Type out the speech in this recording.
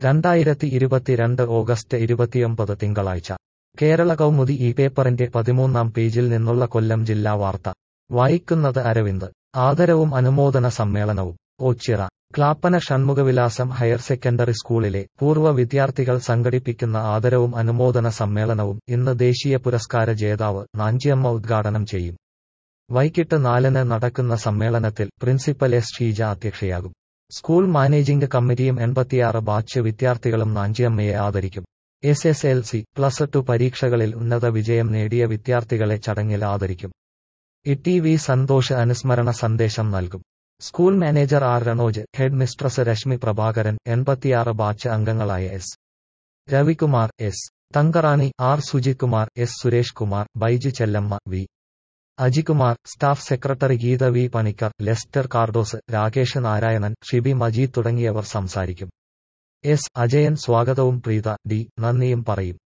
രണ്ടായിരത്തി ഇരുപത്തിരണ്ട് ഓഗസ്റ്റ് ഇരുപത്തിയൊമ്പത് തിങ്കളാഴ്ച കേരള കൗമുദി ഈ പേപ്പറിന്റെ പതിമൂന്നാം പേജിൽ നിന്നുള്ള കൊല്ലം ജില്ലാ വാർത്ത വായിക്കുന്നത് അരവിന്ദ് ആദരവും അനുമോദന സമ്മേളനവും ഓച്ചിറ ക്ലാപ്പന ഷൺമുഖവിലാസം ഹയർ സെക്കൻഡറി സ്കൂളിലെ പൂർവ്വ വിദ്യാർത്ഥികൾ സംഘടിപ്പിക്കുന്ന ആദരവും അനുമോദന സമ്മേളനവും ഇന്ന് ദേശീയ പുരസ്കാര ജേതാവ് നാഞ്ചിയമ്മ ഉദ്ഘാടനം ചെയ്യും വൈകിട്ട് നാലിന് നടക്കുന്ന സമ്മേളനത്തിൽ പ്രിൻസിപ്പൽ എസ് ഷീജ അധ്യക്ഷയാകും സ്കൂൾ മാനേജിംഗ് കമ്മിറ്റിയും എൺപത്തിയാറ് ബാച്ച് വിദ്യാർത്ഥികളും നാഞ്ചിയമ്മയെ ആദരിക്കും S S L C plus two പരീക്ഷകളിൽ ഉന്നത വിജയം നേടിയ വിദ്യാർത്ഥികളെ ചടങ്ങിൽ ആദരിക്കും ഇ ടി വി സന്തോഷ് അനുസ്മരണ സന്ദേശം നൽകും school manager R Ranoj head mistress Reshmi Prabhakaran എൺപത്തിയാറ് ബാച്ച് അംഗങ്ങളായ S Ravikumar S Thankarani R Sujith Kumar S Suresh Kumar Baiju Chellamma V Ajikumar staff secretary Geetha V Panicker Lester Cardoz Rakesh Narayanan Shibi Majeed തുടങ്ങിയവർ സംസാരിക്കും എസ് അജയൻ സ്വാഗതവും പ്രീത ഡി നന്ദിയും പറയും